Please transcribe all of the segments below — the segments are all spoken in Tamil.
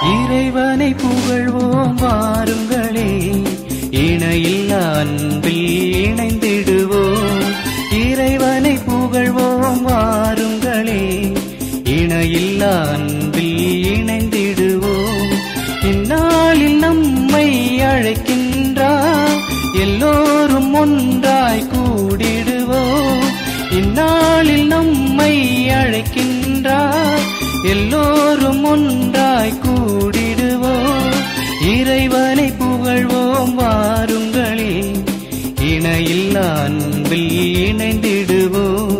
இறைவனை புகழ்வோம் வாருங்களே இணையில்லா அன்பில் இணைந்திடுவோம் இறைவனை புகழ்வோம் வாருங்களே இணையில்லா அன்பில் இணைந்திடுவோம் இந்நாளில் நம்மை அழைக்கின்றார் எல்லோரும் ஒன்றாய் கூடிடுவோம் இந்நாளில் நம்மை அழைக்கின்றார் எல்லோரும் ஒன்றாய் கூடிடுவோம் இறைவனை புகழ்வோம் வாருங்களே இணையில்லா அன்பில் இணைந்திடுவோம்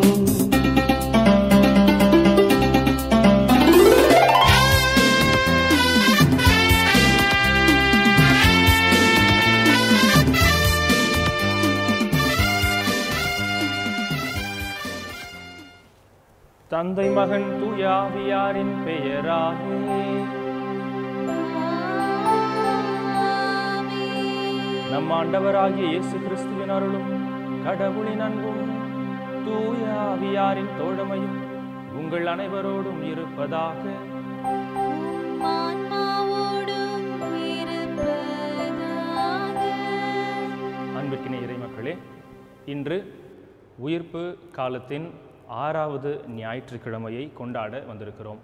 தந்தை மகன் தூயாவியாரின் பெயராலே நம் ஆண்டவராகிய இயேசு கிறிஸ்துவின் அருளும் கடவுளின் அன்பும் தூயாவியாரின் தோழமையும் உங்கள் அனைவரோடும் இருப்பதாக ஆன்மாவோடும் இருப்பதாக அன்பிற்கின இறைமக்களே இன்று உயிர்ப்பு காலத்தின் ஆறாவது ஞாயிற்றுக்கிழமையை கொண்டாட வந்திருக்கிறோம்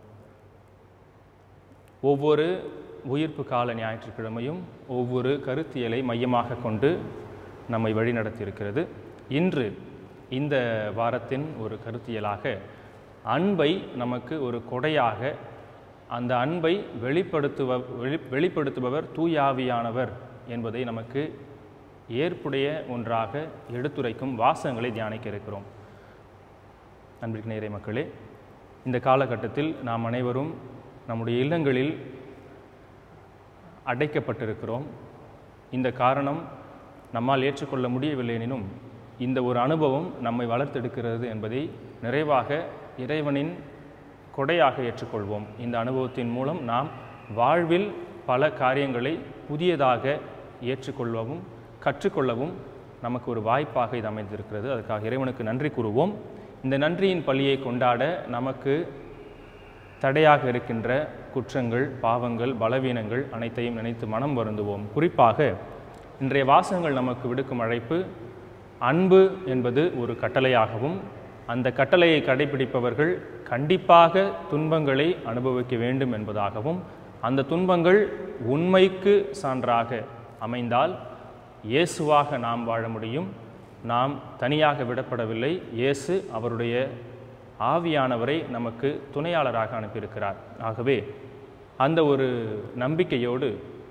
ஒவ்வொரு உயிர்ப்பு கால ஞாயிற்றுக்கிழமையும் ஒவ்வொரு கருத்தியலை மையமாக கொண்டு நம்மை வழிநடத்தியிருக்கிறது இன்று இந்த வாரத்தின் ஒரு கருத்தியலாக அன்பை நமக்கு ஒரு கொடையாக அந்த அன்பை வெளிப்படுத்துவ வெளி வெளிப்படுத்துபவர் தூயாவியானவர் என்பதை நமக்கு ஏற்புடைய ஒன்றாக எடுத்துரைக்கும் வாசகங்களை தியானிக்க இருக்கிறோம் அன்பிற்கு நேரே மக்களே இந்த காலகட்டத்தில் நாம் அனைவரும் நம்முடைய இல்லங்களில் அடைக்கப்பட்டிருக்கிறோம் இந்த காரணம் நம்மால் ஏற்றுக்கொள்ள முடியவில்லை எனினும் இந்த ஒரு அனுபவம் நம்மை வளர்த்தெடுக்கிறது என்பதை நிறைவாக இறைவனின் கொடையாக ஏற்றுக்கொள்வோம் இந்த அனுபவத்தின் மூலம் நாம் வாழ்வில் பல காரியங்களை புதியதாக ஏற்றுக்கொள்ளவும் கற்றுக்கொள்ளவும் நமக்கு ஒரு வாய்ப்பாக இது அமைந்திருக்கிறது அதுக்காக இறைவனுக்கு நன்றி கூறுவோம் இந்த நன்றியின் பள்ளியை கொண்டாட நமக்கு தடையாக இருக்கின்ற குற்றங்கள் பாவங்கள் பலவீனங்கள் அனைத்தையும் நினைத்து மனம் வருந்துவோம் குறிப்பாக இன்றைய வாசகங்கள் நமக்கு விடுக்கும் அழைப்பு அன்பு என்பது ஒரு கட்டளையாகவும் அந்த கட்டளையை கடைபிடிப்பவர்கள் கண்டிப்பாக துன்பங்களை அனுபவிக்க வேண்டும் என்பதாகவும் அந்த துன்பங்கள் உண்மைக்கு சான்றாக அமைந்தால் இயேசுவாக நாம் வாழ முடியும் நாம் தனியாக விடப்படவில்லை இயேசு அவருடைய ஆவியானவரை நமக்கு துணையாளராக அனுப்பியிருக்கிறார் ஆகவே அந்த ஒரு நம்பிக்கையோடு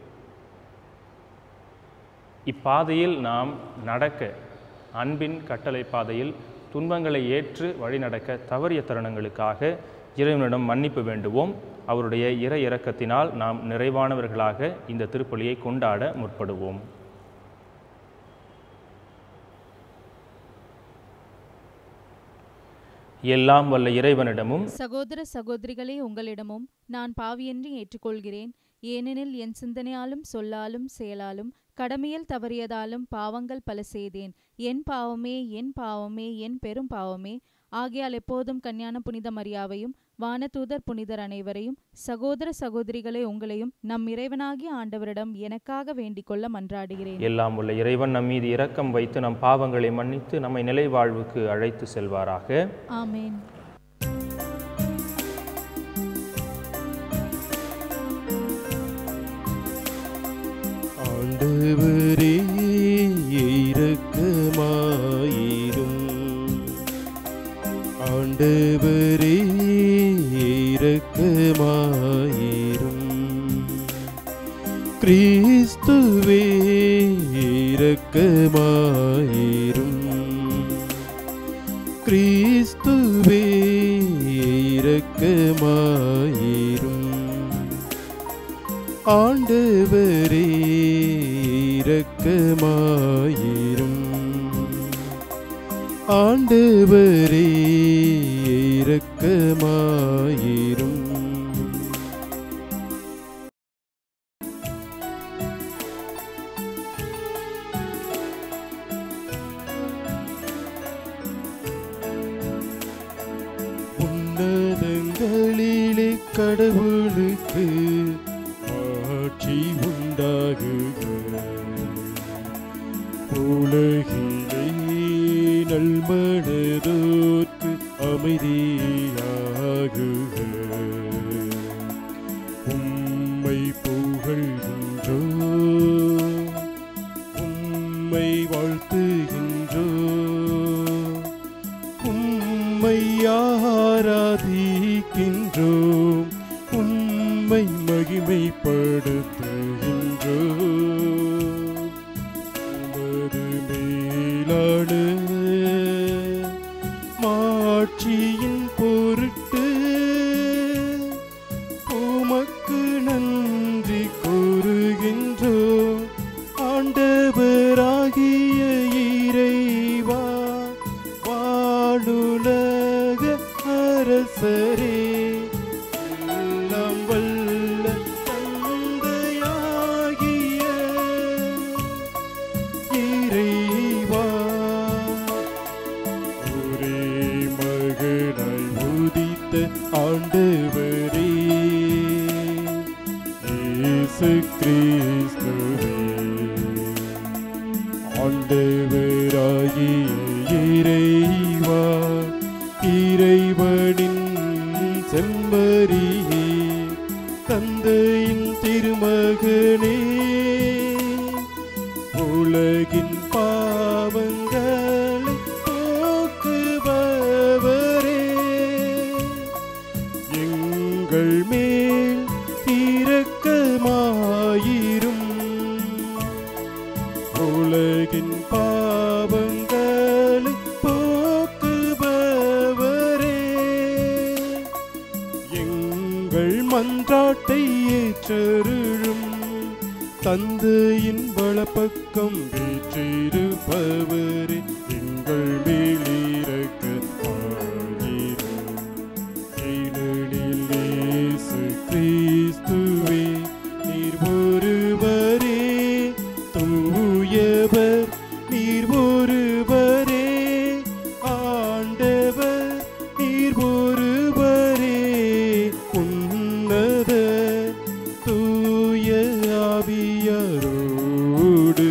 இப்பாதையில் நாம் நடக்க அன்பின் கட்டளை பாதையில் துன்பங்களை ஏற்று வழிநடக்க தவறிய தருணங்களுக்காக இறைவனிடம் மன்னிப்பு வேண்டுவோம் அவருடைய இறை இரக்கத்தினால் நாம் நிறைவானவர்களாக இந்த திருப்பலியை கொண்டாட முற்படுவோம் எல்லாம் வல்ல இறைவனிடமும் சகோதர சகோதரிகளே உங்களிடமும் நான் பாவியன்றி ஏற்றுக்கொள்கிறேன் ஏனெனில் என் சிந்தனையாலும் சொல்லாலும் செயலாலும் கடமையில் தவறியதாலும் பாவங்கள் பல செய்தேன் என் பாவமே என் பாவமே என் பெரும் பாவமே ஆகையால் எப்போதும் கன்னியான புனித மரியாவையும் வானதூதர் புனிதர் அனைவரையும் சகோதர சகோதரிகளே உங்களையும் நம் இறைவனாகிய ஆண்டவரிடம் எனக்காக வேண்டிக் கொள்ள மன்றாடுகிறேன் எல்லாம் உள்ள இறைவன் நம் மீது இரக்கம் வைத்து நம் பாவங்களை மன்னித்து நம்மை நிலை வாழ்வுக்கு அழைத்து செல்வாராக ஆமேன் ஆண்டவரே இரக்கமாயிரும் ஆண்டவரே இரக்கமாயிரும் கிறிஸ்துவே இரக்கமாயிரும் கிறிஸ்துவே இரக்கமாயிரும் ஆண்டவரே இரக்கமாயிரும் ஆண்டவரே இரக்கமாயிரும் உன்னதங்களிலே கடவுளுக்கு மாட்சி உண்டாகுக உலகிலே நல்மனதோர்க்கு அமைதியாகுக உம்மை புகழ்கின்றோ உம்மை வாழ்த்துகின்றோ உம்மை ஆராதிக்கின்றோம் உம்மை மகிமைப்படுத்துகின்றோம் உமது மேலான மாட்சியின் பொருட்டு உமக்கு நன்றி கூறுகின்றோம் ஆண்டவராகிய இறைவா வானுலக அரசரே எல்லாம் வல்ல தந்தையாகிய இறைவா ஒரே மகனாய் உதித்த ஆண்டவரே இயேசு கிறிஸ்துவே ஆண்டவராகிய இறைவா இறைவனின் செம்மறியே தந்தையின் திருமகனே உலகின் பாவங்களை போக்குபவரே எங்கள் மேல் இரக்கமாயிரும் உலகின் பாவங்களை போக்குபவரே எங்கள் மன்றாட்டை ஏற்றருளும் தந்தையின் வலப்பக்கம் வீற்றிருப்பவரே எங்கள் மேலிறக்க ஆயிரும் ஏனெனில் இயேசு கிறிஸ்துவே நீர் ஒருவரே தூயவர் நீர் ஒருவரே ஆண்டவர் நீர் ஒருவரே உன்னத தூய ஆவியரோடு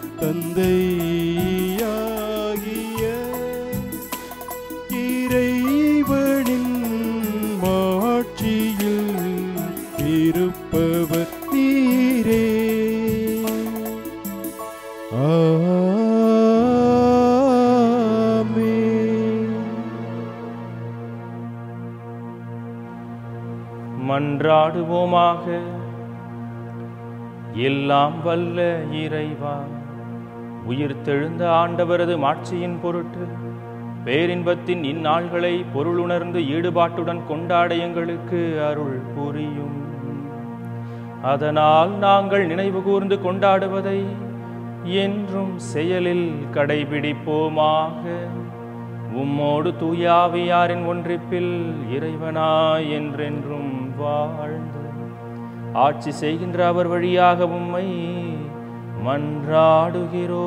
தந்தையாகிய இறைவனின் மாட்சியில் இருப்பவர் நீரே ஆமென் மன்றாடுவோமாக எல்லாம் வல்ல இறைவா உயிர்த்தெழுந்த ஆண்டவரது மாட்சியின் பொருட்டு பேரின்பத்தின் இந்நாள்களை பொருளுணர்ந்து ஈடுபாட்டுடன் கொண்டாட எங்களுக்கு அருள் புரியும் அதனால் நாங்கள் நினைவு கூர்ந்து கொண்டாடுவதை என்றும் செயலில் கடைபிடிப்போமாக உம்மோடு தூயாவியாரின் ஒன்றிப்பில் இறைவனாய் என்றென்றும் வாழ்ந்து ஆட்சி செய்கின்ற அவர் வழியாக உம்மை மன்றாடுகிறோ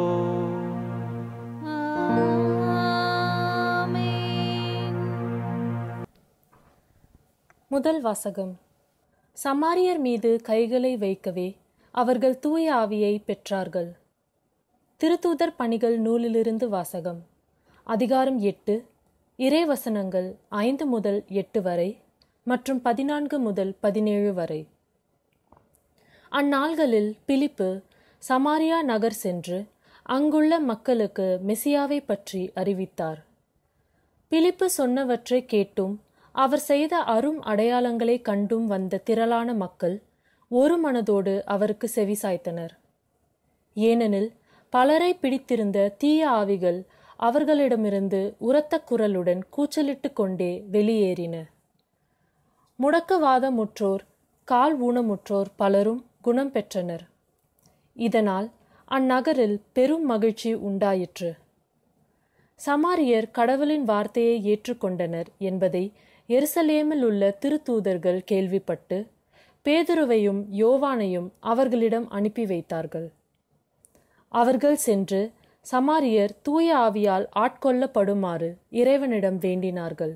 முதல் வாசகம் சமாரியர் மீது கைகளை வைக்கவே அவர்கள் தூய ஆவியை பெற்றார்கள் திருத்தூதர் பணிகள் நூலிலிருந்து வாசகம் அதிகாரம் எட்டு இறைவசனங்கள் ஐந்து முதல் எட்டு வரை மற்றும் பதினான்கு முதல் பதினேழு வரை அந்நாள்களில் பிலிப்பு சமாரியா நகர் சென்று அங்குள்ள மக்களுக்கு மெசியாவை பற்றி அறிவித்தார் பிலிப்பு சொன்னவற்றை கேட்டும் அவர் செய்த அரும் அடையாளங்களை கண்டும் வந்த திரளான மக்கள் ஒரு மனதோடு அவருக்கு செவிசாய்த்தனர் ஏனெனில் பலரை பிடித்திருந்த தீய ஆவிகள் அவர்களிடமிருந்து உரத்த குரலுடன் கூச்சலிட்டு கொண்டே வெளியேறின முடக்கவாதமுற்றோர் கால் ஊனமுற்றோர் பலரும் குணம் பெற்றனர் இதனால் அந்நகரில் பெரும் மகிழ்ச்சி உண்டாயிற்று சமாரியர் கடவுளின் வார்த்தையை ஏற்றுக்கொண்டனர் என்பதை எருசலேமில் உள்ள திருத்தூதர்கள் கேள்விப்பட்டு பேதுருவையும் யோவானையும் அவர்களிடம் அனுப்பி வைத்தார்கள் அவர்கள் சென்று சமாரியர் தூய ஆவியால் ஆட்கொள்ளப்படுமாறு இறைவனிடம் வேண்டினார்கள்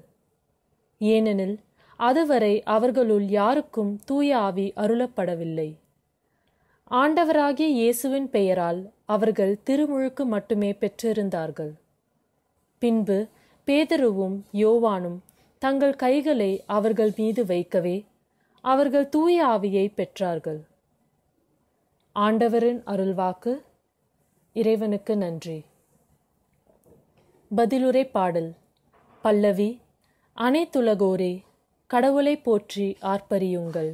ஏனெனில் அதுவரை அவர்களுள் யாருக்கும் தூய ஆவி அருளப்படவில்லை ஆண்டவராகிய இயேசுவின் பெயரால் அவர்கள் திருமுழுக்கு மட்டுமே பெற்றிருந்தார்கள் பின்பு பேதருவும் யோவானும் தங்கள் கைகளை அவர்கள் மீது வைக்கவே அவர்கள் தூய ஆவியை பெற்றார்கள் ஆண்டவரின் அருள்வாக்கு இறைவனுக்கு நன்றி பதிலுரை பாடல் பல்லவி அனைத்துலகோரே கடவுளை போற்றி ஆர்ப்பரியுங்கள்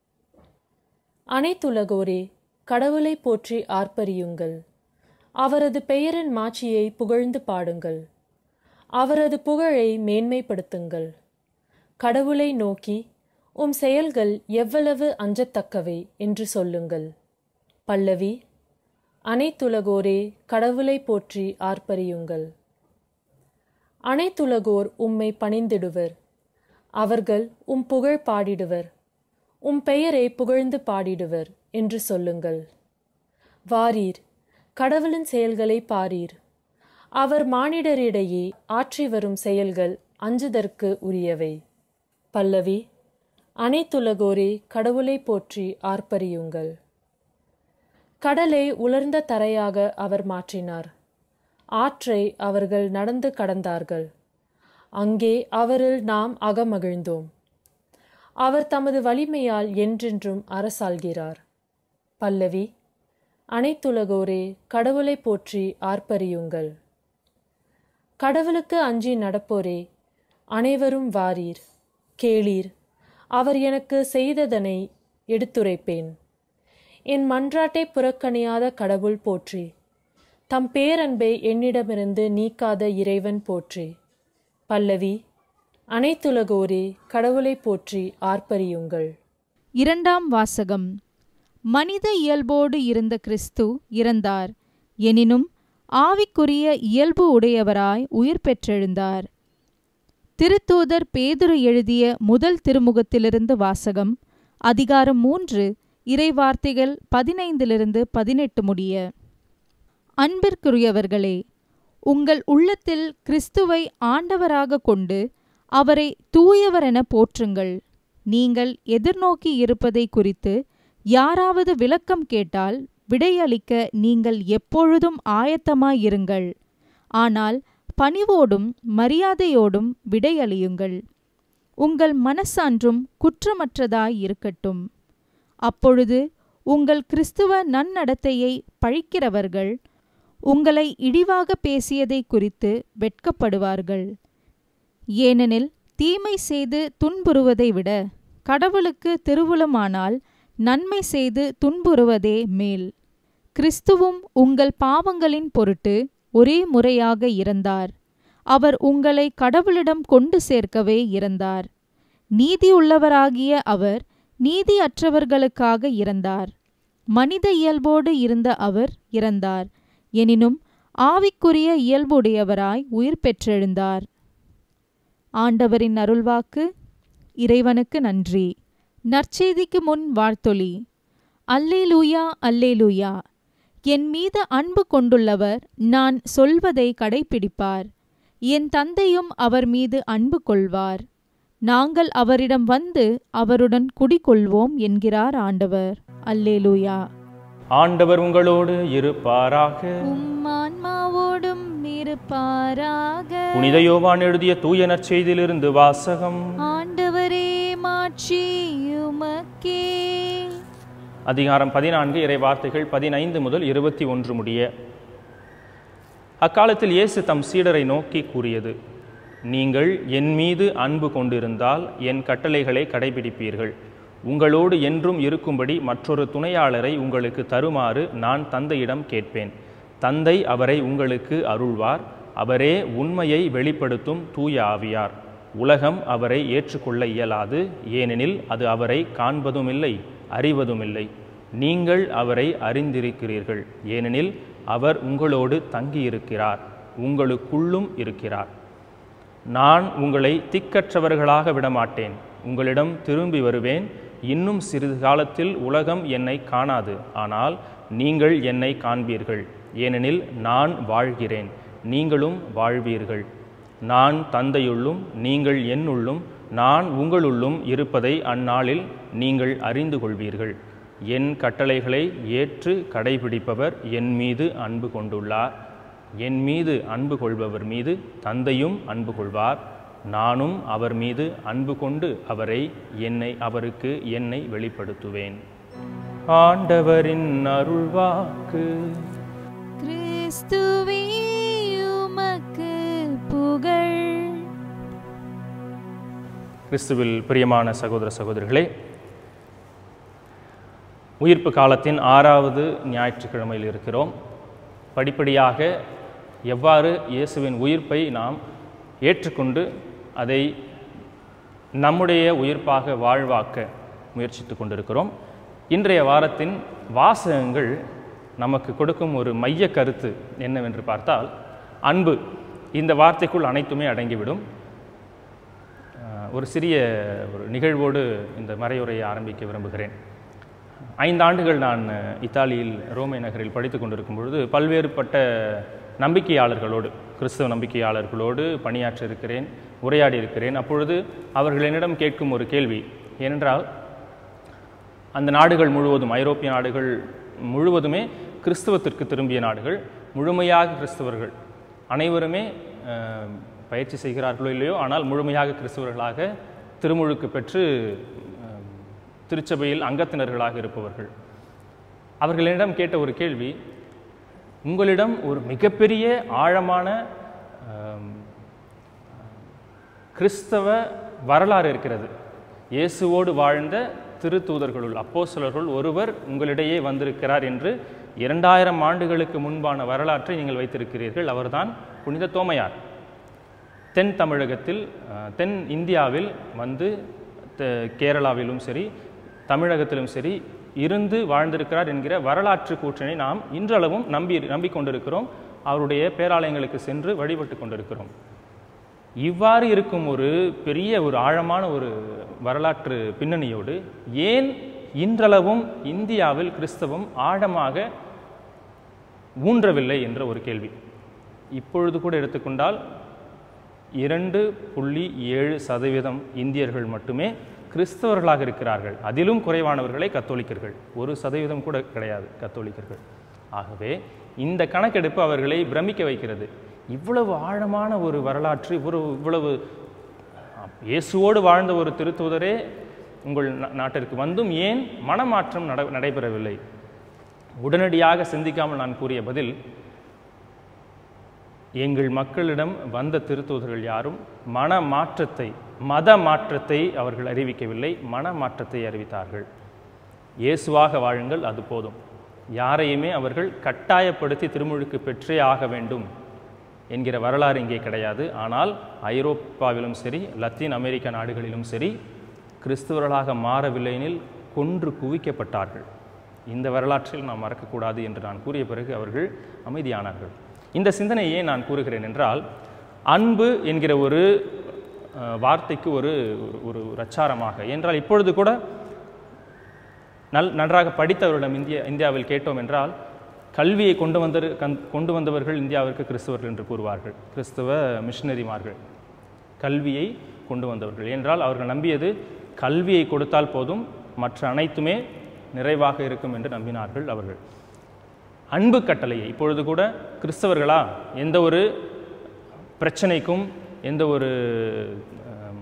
அனைத்துலகோரே கடவுளை போற்றி ஆர்ப்பரியுங்கள் அவரது பெயரின் மாட்சியை புகழ்ந்து பாடுங்கள் அவரது புகழை மேன்மைப்படுத்துங்கள் கடவுளை நோக்கி உம் செயல்கள் எவ்வளவு அஞ்சத்தக்கவை என்று சொல்லுங்கள் பல்லவி அனைத்துலகோரே கடவுளை போற்றி ஆர்ப்பரியுங்கள் அனைத்துலகோர் உம்மை பணிந்திடுவர் அவர்கள் உம் புகழ் பாடிடுவர் உம் பெயரை புகழ்ந்து பாடிடுவர் என்று சொல்லுங்கள் வாரீர் கடவுளின் செயல்களை பாரீர் அவர் மானிடரிடையே ஆற்றி வரும் செயல்கள் அஞ்சுதற்கு உரியவை பல்லவி அனைத்துலகோரே கடவுளை போற்றி ஆர்ப்பரியுங்கள் கடலை உலர்ந்த தரையாக அவர் மாற்றினார் ஆற்றை அவர்கள் நடந்து கடந்தார்கள் அங்கே அவரில் நாம் அகமகிழ்ந்தோம் அவர் தமது வலிமையால் என்றென்றும் அரசாள்கிறார் பல்லவி அனைத்துலகோரே கடவுளை போற்றி ஆர்ப்பரியுங்கள் கடவுளுக்கு அஞ்சி நடப்போரே அனைவரும் வாரீர் கேளீர் அவர் எனக்கு செய்ததனை எடுத்துரைப்பேன் என் மன்றாட்டை புறக்கணியாத கடவுள் போற்றி தம் பேரன்பை என்னிடமிருந்து நீக்காத இறைவன் போற்றி பல்லவி அனைத்துலகோரே கடவுளை போற்றி ஆர்ப்பரியுங்கள் இரண்டாம் வாசகம் மனித இயல்போடு இருந்த கிறிஸ்து இறந்தார் எனினும் ஆவிக்குரிய இயல்பு உடையவராய் உயிர் பெற்றெழுந்தார் திருத்தூதர் பேதுரு எழுதிய முதல் திருமுகத்திலிருந்து வாசகம் அதிகாரம் மூன்று இறைவார்த்தைகள் பதினைந்திலிருந்து பதினெட்டு முடிய அன்பிற்குரியவர்களே உங்கள் உள்ளத்தில் கிறிஸ்துவை ஆண்டவராக கொண்டு அவரை தூயவரென போற்றுங்கள் நீங்கள் எதிர்நோக்கி இருப்பதை குறித்து யாராவது விளக்கம் கேட்டால் விடையளிக்க நீங்கள் எப்பொழுதும் ஆயத்தமாயிருங்கள் ஆனால் பணிவோடும் மரியாதையோடும் விடையளியுங்கள் உங்கள் மனசான்றும் குற்றமற்றதாய் இருக்கட்டும் அப்பொழுது உங்கள் கிறிஸ்துவ நன்னடத்தையை பழிக்கிறவர்கள் உங்களை இழிவாக பேசியதை குறித்து வெட்கப்படுவார்கள் ஏனெனில் தீமை செய்து துன்புறுவதை விட கடவுளுக்கு திருவுளமானால் நன்மை செய்து துன்புறுவதே மேல் கிறிஸ்துவும் உங்கள் பாவங்களின் பொருட்டு ஒரே முறையாக இறந்தார் அவர் உங்களை கடவுளிடம் கொண்டு சேர்க்கவே இறந்தார் நீதியுள்ளவராகிய அவர் நீதியற்றவர்களுக்காக இறந்தார் மனித இயல்போடு இருந்த அவர் இறந்தார் எனினும் ஆவிக்குரிய இயல்புடையவராய் உயிர் பெற்றெழுந்தார் ஆண்டவரின் அருள்வாக்கு இறைவனுக்கு நன்றி நற்செய்திக்கு முன் வாழ்த்தொலி அல்லேலூயா அல்லேலூயா என் மீது அன்பு கொண்டுள்ளவர் நான் சொல்வதை கடைப்பிடிப்பார் என் தந்தையும் அவர் மீது அன்பு கொள்வார் நாங்கள் அவரிடம் வந்து அவருடன் குடிகொள்வோம் என்கிறார் ஆண்டவர் அல்லேலூயா ஆண்டவர் உங்களோடு இருப்பாராக உம்மான்மாவோடும் இருப்பாராக புனித யோவான் எழுதிய தூய நற்செய்தியிலிருந்து வாசகம் ஆண்டவரே மாட்சி உமக்கே அதிகாரம் பதினான்கு இறை வார்த்தைகள் பதினைந்து முதல் இருபத்தி ஒன்று முடிய அக்காலத்தில் இயேசு தம் சீடரை நோக்கி கூறியது நீங்கள் என் மீது அன்பு கொண்டிருந்தால் என் கட்டளைகளை கடைபிடிப்பீர்கள் உங்களோடு என்றும் இருக்கும்படி மற்றொரு துணையாளரை உங்களுக்கு தருமாறு நான் தந்தையிடம் கேட்பேன் தந்தை அவரை உங்களுக்கு அருள்வார் அவரே உண்மையை வெளிப்படுத்தும் தூய ஆவியார் உலகம் அவரை ஏற்றுக்கொள்ள இயலாது ஏனெனில் அது அவரை காண்பதுமில்லை அறிவதுமில்லை நீங்கள் அவரை அறிந்திருக்கிறீர்கள் ஏனெனில் அவர் உங்களோடு தங்கியிருக்கிறார் உங்களுக்குள்ளும் இருக்கிறார் நான் உங்களை திக்கற்றவர்களாக விடமாட்டேன் உங்களிடம் திரும்பி வருவேன் இன்னும் சிறிது காலத்தில் உலகம் என்னை காணாது ஆனால் நீங்கள் என்னை காண்பீர்கள் ஏனெனில் நான் வாழ்கிறேன் நீங்களும் வாழ்வீர்கள் நான் தந்தையுள்ளும் நீங்கள் என்னுள்ளும் நான் உங்களுள்ளும் இருப்பதை அந்நாளில் நீங்கள் அறிந்து கொள்வீர்கள் என் கட்டளைகளை ஏற்று கடைபிடிப்பவர் என் மீது அன்பு கொண்டுள்ளார் என் மீது அன்பு கொள்பவர் மீது தந்தையும் அன்பு கொள்வார் நானும் அவர் மீது அன்பு கொண்டு அவரை என்னை அவருக்கு என்னை வெளிப்படுத்துவேன் ஆண்டவரின் அருள்வாக்கு கிறிஸ்துவே உமக்கு புகழ் கிறிஸ்துவில் பிரியமான சகோதர சகோதரிகளே உயிர்ப்பு காலத்தின் ஆறாவது ஞாயிற்றுக்கிழமையில் இருக்கிறோம் படிப்படியாக எவ்வாறு இயேசுவின் உயிர்ப்பை நாம் ஏற்றுக்கொண்டு அதை நம்முடைய உயிர்ப்பாக வாழ்வாக்க முயற்சித்து கொண்டிருக்கிறோம் இன்றைய வாரத்தின் வாசகங்கள் நமக்கு கொடுக்கும் ஒரு மைய கருத்து என்னவென்று பார்த்தால் அன்பு இந்த வார்த்தைக்குள் அனைத்துமே அடங்கிவிடும் அஹ், ஒரு சிறிய ஒரு நிகழ்வோடு இந்த மறையுரையை ஆரம்பிக்க விரும்புகிறேன் ஐந்து ஆண்டுகள் நான் அஹ், இத்தாலியில் ரோமை நகரில் படித்து கொண்டிருக்கும் பொழுது பல்வேறுபட்ட நம்பிக்கையாளர்களோடு கிறிஸ்தவ நம்பிக்கையாளர்களோடு பணியாற்றி இருக்கிறேன் உரையாடி இருக்கிறேன் அப்பொழுது அவர்கள் என்னிடம் கேட்கும் ஒரு கேள்வி ஏனென்றால் அந்த நாடுகள் முழுவதும் ஐரோப்பிய நாடுகள் முழுவதுமே கிறிஸ்தவத்திற்கு திரும்பிய நாடுகள் முழுமையாக கிறிஸ்தவர்கள் அனைவருமே அஹ், பயிற்சி செய்கிறார்களோ இல்லையோ ஆனால் முழுமையாக கிறிஸ்தவர்களாக திருமுழுக்கு பெற்று அஹ், திருச்சபையில் அங்கத்தினர்களாக இருப்பவர்கள் அவர்களிடம் கேட்ட ஒரு கேள்வி உங்களிடம் ஒரு மிகப்பெரிய ஆழமான அஹ், கிறிஸ்தவ வரலாறு இருக்கிறது இயேசுவோடு வாழ்ந்த திருத்தூதர்களுள் அப்போஸ்தலர்களுள் ஒருவர் உங்களிடையே வந்திருக்கிறார் என்று இரண்டாயிரம் ஆண்டுகளுக்கு முன்பான வரலாற்றை நீங்கள் வைத்திருக்கிறீர்கள் அவர்தான் புனித தோமையார் தென் தமிழகத்தில் அஹ், தென் இந்தியாவில் வந்து த- கேரளாவிலும் சரி தமிழகத்திலும் சரி இருந்து வாழ்ந்திருக்கிறார் என்கிற வரலாற்று கூற்றினை நாம் இன்றளவும் நம்பி நம்பிக்கொண்டிருக்கிறோம் அவருடைய பேராலயங்களுக்கு சென்று வழிபட்டு கொண்டிருக்கிறோம் இவ்வாறு இருக்கும் ஒரு பெரிய ஒரு ஆழமான ஒரு வரலாற்று பின்னணியோடு ஏன் இன்றளவும் இந்தியாவில் கிறிஸ்தவம் ஆழமாக ஊன்றவில்லை என்ற ஒரு கேள்வி இப்பொழுது கூட எடுத்துக்கொண்டால் இரண்டு புள்ளி ஏழு சதவீதம் இந்தியர்கள் மட்டுமே கிறிஸ்தவர்களாக இருக்கிறார்கள் அதிலும் குறைவானவர்களே கத்தோலிக்கர்கள் ஒரு சதவீதம் கூட கிடையாது கத்தோலிக்கர்கள் ஆகவே இந்த கணக்கெடுப்பு அவர்களை பிரமிக்க வைக்கிறது இவ்வளவு ஆழமான ஒரு வரலாற்று இவ்வளவு இவ்வளவு இயேசுவோடு வாழ்ந்த ஒரு திருத்தூதரே உங்கள் நா- நாட்டிற்கு வந்தும் ஏன் மனமாற்றம் நட நடைபெறவில்லை உடனடியாக சிந்திக்காமல் நான் கூறிய பதில் எங்கள் மக்களிடம் வந்த திருத்தூதர்கள் யாரும் மன மாற்றத்தை மத மாற்றத்தை அவர்கள் அறிவிக்கவில்லை மன மாற்றத்தை அறிவித்தார்கள் இயேசுவாக வாழுங்கள் அது போதும் யாரையுமே அவர்கள் கட்டாயப்படுத்தி திருமுழுக்கு பெற்றே ஆக வேண்டும் என்கிற வரலாறு இங்கே கிடையாது ஆனால் ஐரோப்பாவிலும் சரி லத்தீன் அமெரிக்க நாடுகளிலும் சரி கிறிஸ்தவர்களாக மாறவில்லை எனில் கொன்று குவிக்கப்பட்டார்கள் இந்த வரலாற்றில் நாம் மறக்கக்கூடாது என்று நான் கூறிய பிறகு அவர்கள் அமைதியானார்கள் இந்த சிந்தனையை நான் கூறுகிறேன் என்றால் அன்பு என்கிற ஒரு அஹ், வார்த்தைக்கு ஒரு ஒரு ஒரு அச்சாரமாக என்றால் இப்பொழுது கூட நல் நன்றாக படித்தவர்களிடம் இந்திய இந்தியாவில் கேட்டோம் என்றால் கல்வியை கொண்டு வந்த கொண்டு வந்தவர்கள் இந்தியாவிற்கு கிறிஸ்தவர்கள் என்று கூறுவார்கள் கிறிஸ்தவ மிஷினரிமார்கள் கல்வியை கொண்டு வந்தவர்கள் என்றால் அவர்கள் நம்பியது கல்வியை கொடுத்தால் போதும் மற்ற அனைத்துமே நிறைவாக இருக்கும் என்று நம்பினார்கள் அவர்கள் அன்பு கட்டளையை இப்பொழுது கூட கிறிஸ்தவர்களா எந்த ஒரு பிரச்சனைக்கும் எந்த ஒரு ஆம்,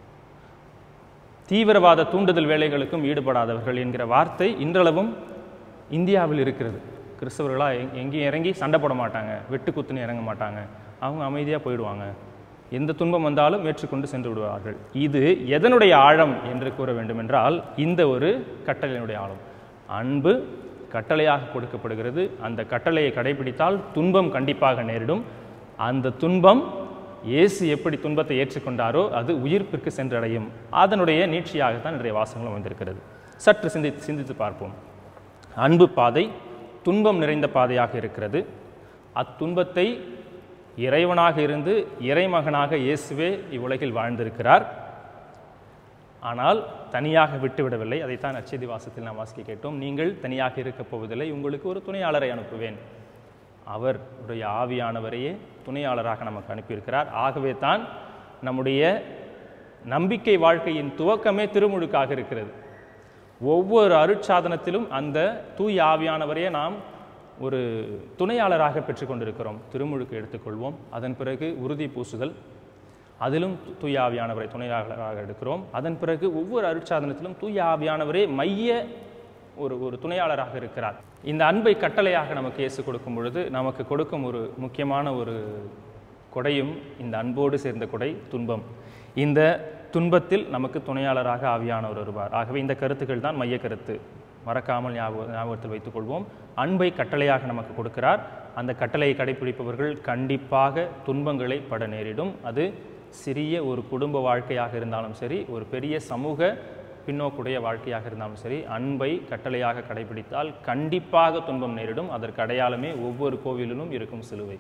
தீவிரவாத தூண்டுதல் வேலைகளுக்கும் ஈடுபடாதவர்கள் என்கிற வார்த்தை இன்றளவும் இந்தியாவில் இருக்கிறது கிறிஸ்தவர்களா எங் எங்கேயும் இறங்கி சண்டை போட மாட்டாங்க வெட்டு குத்துன்னு இறங்க மாட்டாங்க அவங்க அமைதியாக போயிடுவாங்க எந்த துன்பம் வந்தாலும் ஏற்றுக்கொண்டு சென்று விடுவார்கள் இது எதனுடைய ஆழம் என்று கூற வேண்டுமென்றால் இந்த ஒரு கட்டளையினுடைய ஆழம் அன்பு கட்டளையாக கொடுக்கப்படுகிறது அந்த கட்டளையை கடைபிடித்தால் துன்பம் கண்டிப்பாக நேரிடும் அந்த துன்பம் இயேசு எப்படி துன்பத்தை ஏற்றுக்கொண்டாரோ அது உயிர்ப்பிற்கு சென்றடையும் அதனுடைய நீட்சியாகத்தான் இன்றைய வாசகங்களும் வந்திருக்கிறது சற்று சிந்தித்து சிந்தித்து பார்ப்போம் அன்பு பாதை துன்பம் நிறைந்த பாதையாக இருக்கிறது அத்துன்பத்தை இறைவனாக இருந்து இறைமகனாக இயேசுவே இவ்வுலகில் வாழ்ந்திருக்கிறார் ஆனால் தனியாக விட்டுவிடவில்லை அதைத்தான் அச்செய்தி வாசத்தில் நாம் வாசிக்க கேட்டோம் நீங்கள் தனியாக இருக்கப் போவதில்லை உங்களுக்கு ஒரு துணையாளரை அனுப்புவேன் அவர் உடைய ஆவியானவரையே துணையாளராக நமக்கு அனுப்பியிருக்கிறார் ஆகவே தான் நம்முடைய நம்பிக்கை வாழ்க்கையின் துவக்கமே திருமுழுக்காக இருக்கிறது ஒவ்வொரு அருட்சாதனத்திலும் அந்த தூய் ஆவியானவரையே நாம் ஒரு துணையாளராக பெற்றுக்கொண்டிருக்கிறோம் திருமுழுக்கு எடுத்துக்கொள்வோம் அதன் பிறகு உறுதி பூசுதல் அதிலும் து- தூய ஆவியானவரை துணையாளராக எடுக்கிறோம் அதன் பிறகு ஒவ்வொரு அருட்சாதனத்திலும் தூய ஆவியானவரே மைய ஒரு ஒரு துணையாளராக இருக்கிறார் இந்த அன்பை கட்டளையாக நமக்கு இயேசு கொடுக்கும் பொழுது நமக்கு கொடுக்கும் ஒரு முக்கியமான ஒரு கொடையும் இந்த அன்போடு சேர்ந்த கொடை துன்பம் இந்த துன்பத்தில் நமக்கு துணையாளராக ஆவியானவர் வருவார் ஆகவே இந்த கருத்துக்கள் தான் மைய கருத்து மறக்காமல் ஞாபக ஞாபகத்தில் வைத்துக் கொள்வோம் அன்பை கட்டளையாக நமக்கு கொடுக்கிறார் அந்த கட்டளையை கடைபிடிப்பவர்கள் கண்டிப்பாக துன்பங்களை பட நேரிடும் அது சிறிய ஒரு குடும்ப வாழ்க்கையாக இருந்தாலும் சரி ஒரு பெரிய சமூக பின்னோக்குடைய வாழ்க்கையாக இருந்தாலும் சரி அன்பை கட்டளையாக கடைபிடித்தால் கண்டிப்பாக துன்பம் நேரிடும் அதற்கு அடையாளமே ஒவ்வொரு கோவிலிலும் இருக்கும் சிலுவை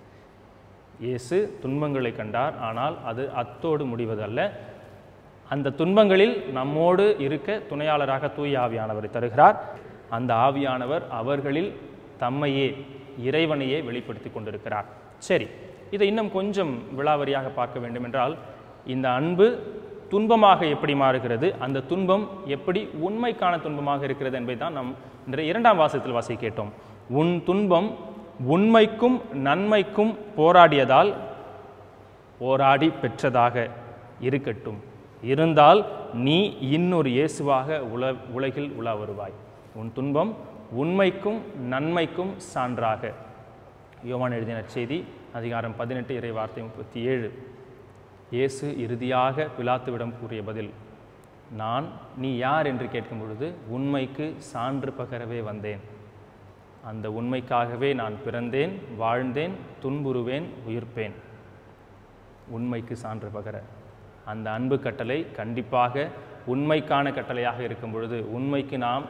இயேசு துன்பங்களை கண்டார் ஆனால் அது அத்தோடு முடிவதல்ல அந்த துன்பங்களில் நம்மோடு இருக்க துணையாளராக தூய ஆவியானவரை தருகிறார் அந்த ஆவியானவர் அவர்களில் தம்மையே இறைவனையே வெளிப்படுத்தி கொண்டிருக்கிறார் சரி இதை இன்னும் கொஞ்சம் விளாவரியாக பார்க்க வேண்டும் என்றால் இந்த அன்பு துன்பமாக எப்படி மாறுகிறது அந்த துன்பம் எப்படி உண்மைக்கான துன்பமாக இருக்கிறது என்பதை தான் நாம் இன்றைய இரண்டாம் வாசகத்தில் வாசி கேட்டோம் உன் துன்பம் உண்மைக்கும் நன்மைக்கும் போராடியதால் போராடி பெற்றதாக இருக்கட்டும் இருந்தால் நீ இன்னொரு இயேசுவாக உல உலகில் உலா வருவாய் உன் துன்பம் உண்மைக்கும் நன்மைக்கும் சான்றாக யோவான் எழுதின செய்தி அதிகாரம் பதினெட்டு இறை வார்த்தை முப்பத்தி ஏழு இயேசு இறுதியாக பிலாத்துவிடம் கூறிய பதில் நான் நீ யார் என்று கேட்கும் பொழுது உண்மைக்கு சான்று பகரவே வந்தேன் அந்த உண்மைக்காகவே நான் பிறந்தேன் வாழ்ந்தேன் துன்புறுவேன் உயிர்ப்பேன் உண்மைக்கு சான்று பகர அந்த அன்பு கட்டளை கண்டிப்பாக உண்மைக்கான கட்டளையாக இருக்கும் பொழுது உண்மைக்கு நாம்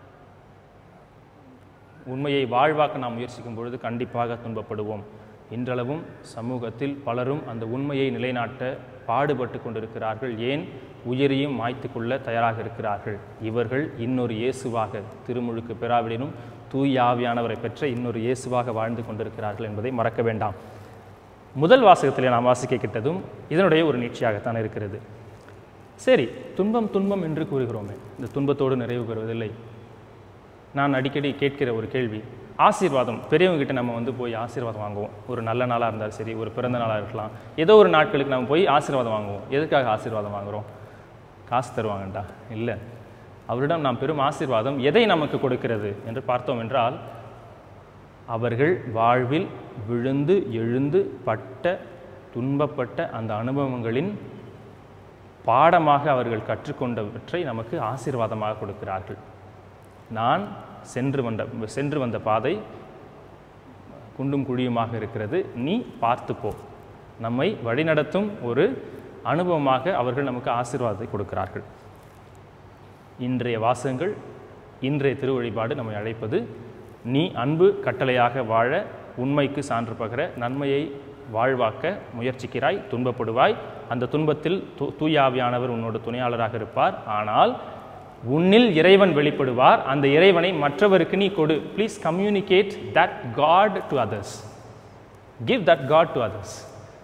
உண்மையை வாழ்வாக்க நாம் முயற்சிக்கும் பொழுது கண்டிப்பாக துன்பப்படுவோம் இன்றளவும் சமூகத்தில் பலரும் அந்த உண்மையை நிலைநாட்ட பாடுபட்டு கொண்டிருக்கிறார்கள் ஏன் உயிரையும் மாய்த்து கொள்ள தயாராக இருக்கிறார்கள் இவர்கள் இன்னொரு இயேசுவாக திருமுழுக்கு பெறாவிடனும் தூய் ஆவியானவரை பெற்ற இன்னொரு இயேசுவாக வாழ்ந்து கொண்டிருக்கிறார்கள் என்பதை மறக்க வேண்டாம் முதல் வாசகத்திலே நாம் வாசிக்க கிட்டதும் இதனுடைய ஒரு நீட்சியாகத்தான் இருக்கிறது சரி துன்பம் துன்பம் என்று கூறுகிறோமே இந்த துன்பத்தோடு நிறைவு பெறுவதில்லை நான் அடிக்கடி கேட்கிற ஒரு கேள்வி ஆசீர்வாதம் பெரியவங்க கிட்ட நம்ம வந்து போய் ஆசீர்வாதம் வாங்குவோம் ஒரு நல்ல நாளாக இருந்தாலும் சரி ஒரு பிறந்த நாளாக இருக்கலாம் ஏதோ ஒரு நாட்களுக்கு நம்ம போய் ஆசீர்வாதம் வாங்குவோம் எதுக்காக ஆசீர்வாதம் வாங்குறோம் காசு தருவாங்கண்டா இல்லை அவரிடம் நாம் பெரும் ஆசீர்வாதம் எதை நமக்கு கொடுக்கிறது என்று பார்த்தோம் என்றால் அவர்கள் வாழ்வில் விழுந்து எழுந்து பட்ட துன்பப்பட்ட அந்த அனுபவங்களின் பாடமாக அவர்கள் கற்றுக்கொண்டவற்றை நமக்கு ஆசீர்வாதமாக கொடுக்கிறார்கள் நான் சென்று வந்த சென்று வந்த பாதை குண்டும் குழியுமாக இருக்கிறது நீ பார்த்து போ நம்மை வழிநடத்தும் ஒரு அனுபவமாக அவர்கள் நமக்கு ஆசீர்வாதத்தை கொடுக்கிறார்கள் இன்றைய வாசகங்கள் இன்றைய திருவழிபாடு நம்மை அழைப்பது நீ அன்பு கட்டளையாக வாழ உண்மைக்கு சான்று பகர நன்மையை வாழ்வாக்க முயற்சிக்கிறாய் துன்பப்படுவாய் அந்த துன்பத்தில் தூ தூயாவியானவர் உன்னோட துணையாளராக இருப்பார் ஆனால் உன்னில் இறைவன் வெளிப்படுவார் அந்த இறைவனை மற்றவருக்கு நீ கொடு please communicate that God to others give that God to others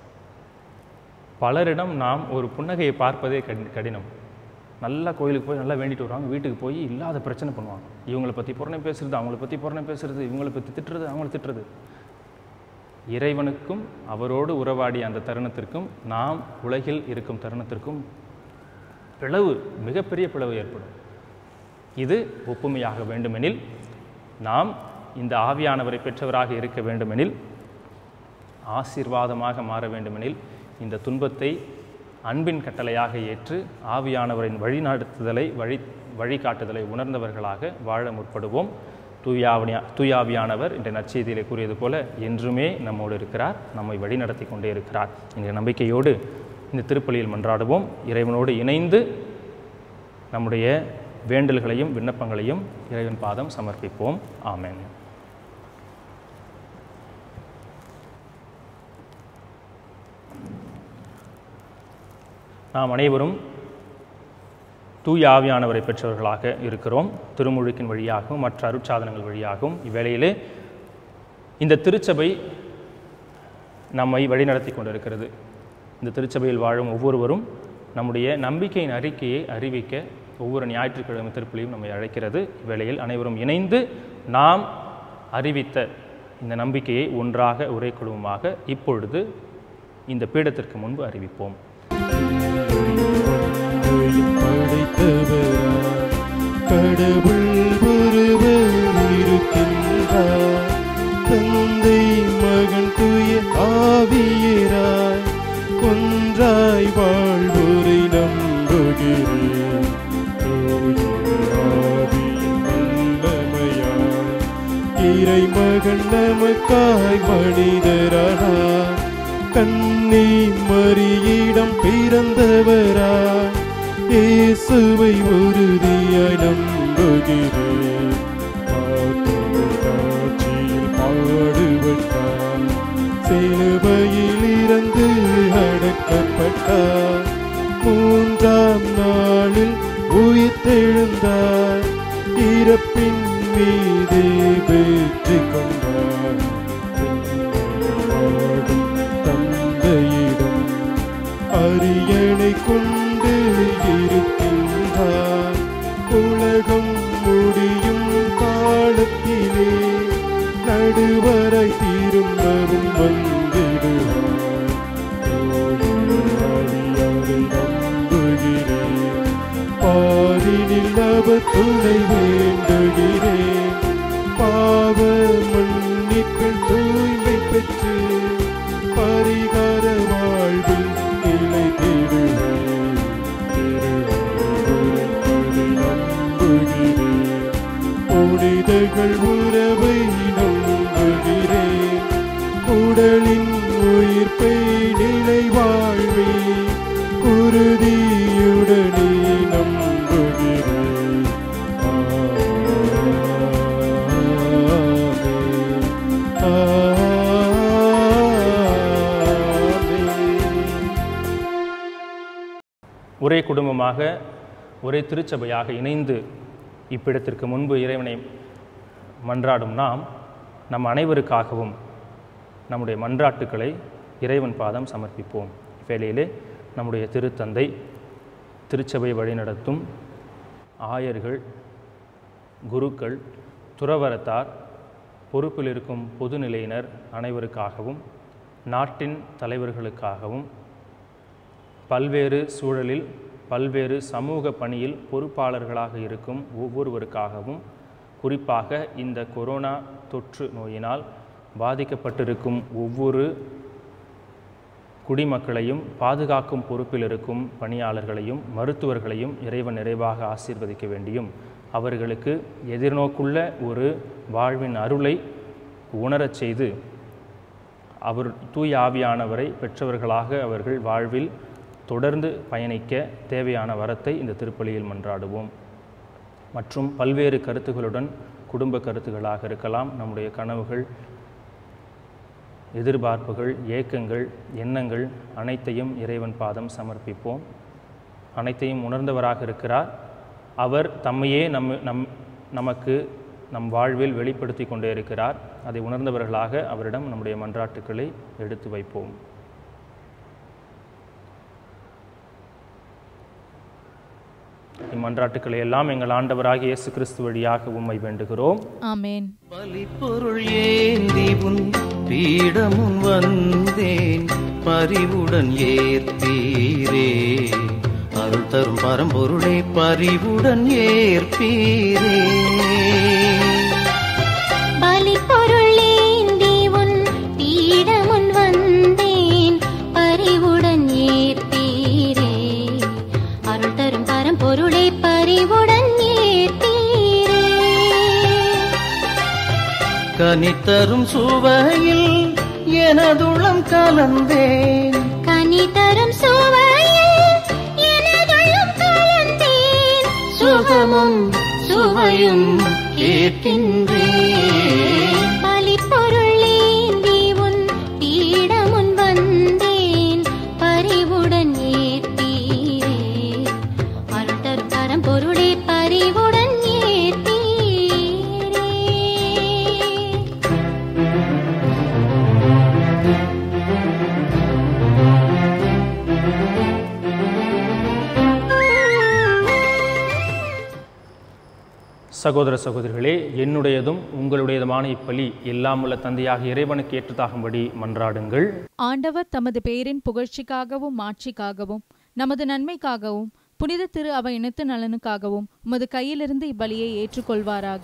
பலரிடம் நாம் ஒரு புன்னகையை பார்ப்பதே கடி- கடினம் நல்லா கோயிலுக்கு போய் நல்லா வேண்டிட்டு வருவாங்க வீட்டுக்கு போய் இல்லாத பிரச்சனை பண்ணுவாங்க இவங்களை பற்றி புறணை பேசுறது அவங்கள பற்றி புறணை பேசுறது இவங்களை பற்றி திட்டுறது அவங்கள திட்டுறது இறைவனுக்கும் அவரோடு உறவாடிய அந்த தருணத்திற்கும் நாம் உலகில் இருக்கும் தருணத்திற்கும் பிளவு மிகப்பெரிய பிளவு ஏற்படும் இது ஒப்புமையாக வேண்டுமெனில் நாம் இந்த ஆவியானவரை பெற்றவராக இருக்க வேண்டுமெனில் ஆசீர்வாதமாக மாற வேண்டுமெனில் இந்த துன்பத்தை அன்பின் கட்டளையாக ஏற்று ஆவியானவரின் வழிநடத்துதலை வழி வழிகாட்டுதலை உணர்ந்தவர்களாக வாழ முற்படுவோம் தூயாவணியா தூயாவியானவர் என்ற நற்செய்தியிலே கூறியது போல என்றுமே நம்மோடு இருக்கிறார் நம்மை வழிநடத்தி கொண்டே இருக்கிறார் என்ற நம்பிக்கையோடு இந்த திருப்பலியில் மன்றாடுவோம் இறைவனோடு இணைந்து நம்முடைய வேண்டல்களையும் விண்ணப்பங்களையும் இறைவன் பாதம் சமர்ப்பிப்போம் ஆமென் நாம் அனைவரும் தூய ஆவியானவரை பெற்றவர்களாக இருக்கிறோம் திருமுழுக்கின் வழியாகவும் மற்ற அருட்சாதனங்கள் வழியாகவும் இவ்வேளையிலே இந்த திருச்சபை நம்மை வழிநடத்தி கொண்டிருக்கிறது இந்த திருச்சபையில் வாழும் ஒவ்வொருவரும் நம்முடைய நம்பிக்கையின் அறிக்கையை அறிவிக்க ஒவ்வொரு ஞாயிற்றுக்கிழமை திருப்பலியும் நம்மை அழைக்கிறது இவ்வேளையில் அனைவரும் இணைந்து நாம் அறிவித்த இந்த நம்பிக்கையை ஒன்றாக ஒரே குழுமமாக இப்பொழுது இந்த பீடத்திற்கு முன்பு அறிவிப்போம் உலகையும் படைத்தவராய் கடவுள் ஒருவர் இருக்கின்றார் தந்தை மகன் தூய ஆவியராய் ஒன்றாய் வாழ்வோரை நம்புகிறேன் தூய ஆவியின் வல்லமையாய் இறைமகன் நமக்காய் மனிதரானார் கண்ணி மரியிடம் பிறந்தவராய் இயேசுவை உறுதியாய் நம்புகிறேன் ஆத்தும காட்சியில் பாடுபட்டார் சிலுவையில் இறந்து அடக்கப்பட்டார் மூன்றாம் நாளில் உயிர்த்தெழுந்தார் இறப்பின் மீது வெற்றி கொண்டார் வாழும் தந்தையிடம் அரியணை கொண்டு இருக்கின்றார் உலகம் முடியும் காலத்திலே நடுவரை திரும்பவும் வந்திடுவார் ஆவியாரை நம்புகிறேன் பாரினில் அவர் துணை வேண்டுகிறேன் பாவ மன்னிப்பில் தூய்மை பெற்று பரிகார வாழ்வில் நிலை தேடுவேன் திரு ஆண்டவரை நம்புகிறேன் புனிதர்கள் உறவை நம்புகிறேன் உடலின் உயிர்ப்பை நிலை வாழ்வே உறுதியுடனே நம்புகிறேன் ஆமென். ஆமென். ஒரே குடும்பமாக ஒரே திருச்சபையாக இணைந்து இப்பிடத்திற்கு முன்பு இறைவனை மன்றாடும் நாம் நம் அனைவருக்காகவும் நம்முடைய மன்றாட்டுக்களை இறைவன் பாதம் சமர்ப்பிப்போம் வேளையிலே நம்முடைய திருத்தந்தை திருச்சபை வழிநடத்தும் ஆயர்கள் குருக்கள் துறவரத்தார் பொறுப்பில் இருக்கும் பொதுநிலையினர் அனைவருக்காகவும் நாட்டின் தலைவர்களுக்காகவும் பல்வேறு சூழலில் பல்வேறு சமூக பணியில் பொறுப்பாளர்களாக இருக்கும் ஒவ்வொருவருக்காகவும் குறிப்பாக இந்த கொரோனா தொற்று நோயினால் பாதிக்கப்பட்டிருக்கும் ஒவ்வொரு குடிமக்களையும் பாதுகாக்கும் பொறுப்பில் இருக்கும் பணியாளர்களையும் மருத்துவர்களையும் இறைவன் நிறைவாக ஆசீர்வதிக்க வேண்டியும் அவர்களுக்கு எதிர்நோக்குள்ள ஒரு வாழ்வின் அருளை உணரச் செய்து அவர் தூய ஆவியானவரை பெற்றவர்களாக அவர்கள் வாழ்வில் தொடர்ந்து பயணிக்க தேவையான வரத்தை இந்த திருப்பலியில் மன்றாடுவோம் மற்றும் பல்வேறு கருத்துகளுடன் குடும்ப கருத்துகளாக இருக்கலாம் நம்முடைய கனவுகள் எதிர்பார்ப்புகள் ஏக்கங்கள் எண்ணங்கள் அனைத்தையும் இறைவன் பாதம் சமர்ப்பிப்போம் அனைத்தையும் உணர்ந்தவராக இருக்கிறார் அவர் தம்மையே நம் நம் நமக்கு நம் வாழ்வில் வெளிப்படுத்தி கொண்டே இருக்கிறார் அதை உணர்ந்தவர்களாக அவரிடம் நம்முடைய மன்றாட்டுக்களை எடுத்து வைப்போம் இம்மன்றாட்டுக்களை எல்லாம் எங்கள் ஆண்டவராகிய இயேசு கிறிஸ்து வழியாக உம்மை வேண்டுகிறோம் ஆமேன் பலிப்பொருள் ஏந்தி உன் பீடமுன் வந்தேன் பரிவுடன் ஏற்பீரே அருள் தரும் பரம்பொருளை பரிவுடன் ஏற்பீரே பலிப்பொருளேந்தி உன் பீடமுன் வந்தேன் பரிவுடன் ஏற்பீரே அருள் தரும் பரம்பொருளை பரிவுடன் ஏற்பீரே கனித்தரும் சுவையில் எனதுளம் கலந்தேன் கனி தரும் சுவையில் எனதுள்ளம் கலந்தேன் சுகமும் சுவையும் கேட்கின்றேன் பலிப்பொருளேந்தி உன் பீடமுன் வந்தேன் பரிவுடன் ஏற்பீரே அருள் தரும் பரம்பொருளே பரிவுடன் ஏற்பீரே சகோதர சகோதரிகளே என்னுடையதும் உங்களுடையதுமான இப்பலி எல்லாம் உள்ள தந்தையாக இறைவனுக்கு ஏற்றதாகும்படி மன்றாடுங்கள் ஆண்டவர் தமது பெயரின் புகழ்ச்சிக்காகவும் மாட்சிக்காகவும் நமது நன்மைக்காகவும் புனித திரு அவை இனத்து நலனுக்காகவும் உமது கையிலிருந்து இப்பலியை ஏற்றுக்கொள்வாராக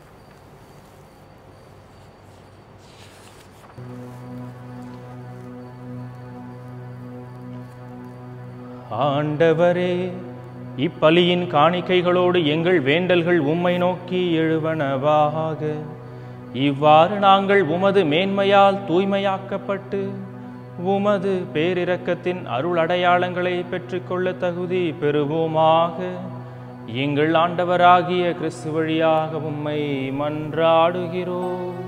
ஆண்டவரே இப்பலியின் காணிக்கைகளோடு எங்கள் வேண்டல்கள் உம்மை நோக்கி எழுவனவாக இவ்வாறு நாங்கள் உமது மேன்மையால் தூய்மையாக்கப்பட்டு உமது பேரிரக்கத்தின் அருள் அடையாளங்களை பெற்றுக்கொள்ள தகுதி பெறுவோமாக எங்கள் ஆண்டவராகிய கிறிஸ்து வழியாக உம்மை மன்றாடுகிறோம்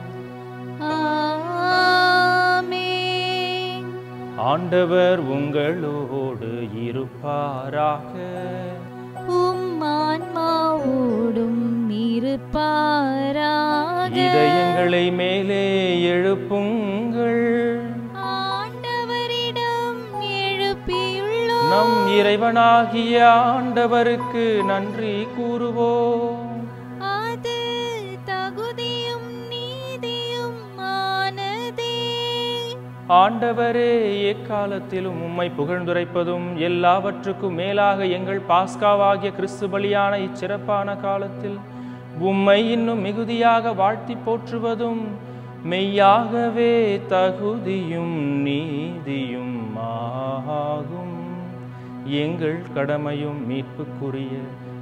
ஆமென். ஆண்டவர் உங்களோடு இருப்பாராக உம் ஆன்மாவோடும் இருப்பாராக இதயங்களை மேலே எழுப்புங்கள் ஆண்டவரிடம் எழுப்பியுள்ளோம் நம் இறைவனாகிய ஆண்டவருக்கு நன்றி கூறுவோம் அது தகுதியும் நீதியும் ஆனதே ஆண்டவரே எக்காலத்திலும் உம்மை புகழ்ந்துரைப்பதும் எல்லாவற்றுக்கும் மேலாக எங்கள் பாஸ்காவாகிய கிறிஸ்து பலியான இச்சிறப்பான காலத்தில் உம்மை இன்னும் மிகுதியாக வாழ்த்தி போற்றுவதும் மெய்யாகவே தகுதியும் நீதியும் ஆகும் எங்கள் கடமையும் மீட்புக்குரிய